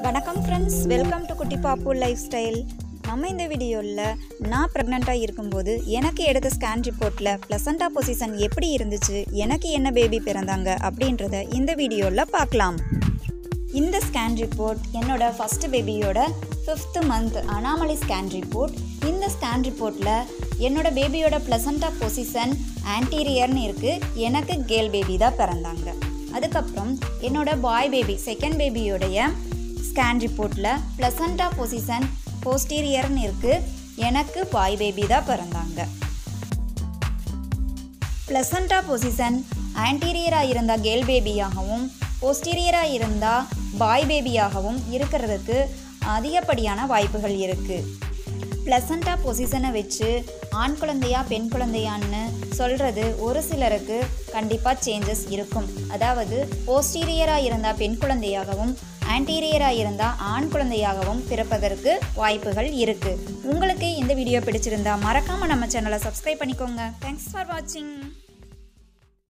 வணக்கம் friends welcome to குட்டி பாப்பு லைஃப் ஸ்டைல் நம்ம இந்த வீடியோவில் நான் ப்ரெக்னெண்ட்டாக இருக்கும்போது எனக்கு எடுத்த ஸ்கேன் ரிப்போர்ட்டில் ப்ளசண்டா பொசிஷன் எப்படி இருந்துச்சு எனக்கு என்ன பேபி பிறந்தாங்க அப்படின்றத இந்த வீடியோவில் பார்க்கலாம் இந்த ஸ்கேன் ரிப்போர்ட் என்னோட ஃபஸ்ட் பேபியோட fifth month anomaly scan report இந்த ஸ்கேன் ரிப்போர்ட்டில் என்னோட பேபியோட ப்ளசண்டா பொசிஷன் ஆன்டீரியர்னு இருக்குது எனக்கு கேர்ள் பேபி தான் பிறந்தாங்க அதுக்கப்புறம் என்னோட பாய் பேபி செகண்ட் பேபியோடைய ஸ்கேன் ரிப்போர்ட்டில் ப்ளசண்டா பொசிஷன் போஸ்டீரியர்னு இருக்குது எனக்கு பாய் பேபி தான் பிறந்தாங்க ப்ளசண்டா பொசிஷன் ஆன்டீரியராக இருந்தால் கேர்ள் பேபியாகவும் போஸ்டீரியராக இருந்தால் பாய் பேபியாகவும் இருக்கிறதுக்கு அதிகப்படியான வாய்ப்புகள் இருக்குது ப்ளசண்டா பொசிஷனை வச்சு ஆண் குழந்தையா பெண் குழந்தையான்னு சொல்கிறது ஒரு சிலருக்கு கண்டிப்பாக சேஞ்சஸ் இருக்கும் அதாவது போஸ்டீரியராக இருந்தால் பெண் குழந்தையாகவும் ஆன்டீரியராக இருந்தால் ஆண் குழந்தையாகவும் பிறப்பதற்கு வாய்ப்புகள் இருக்குது உங்களுக்கு இந்த வீடியோ பிடிச்சிருந்தா மறக்காமல் நம்ம சேனலை சப்ஸ்கிரைப் பண்ணிக்கோங்க தேங்க்ஸ் ஃபார் வாட்சிங்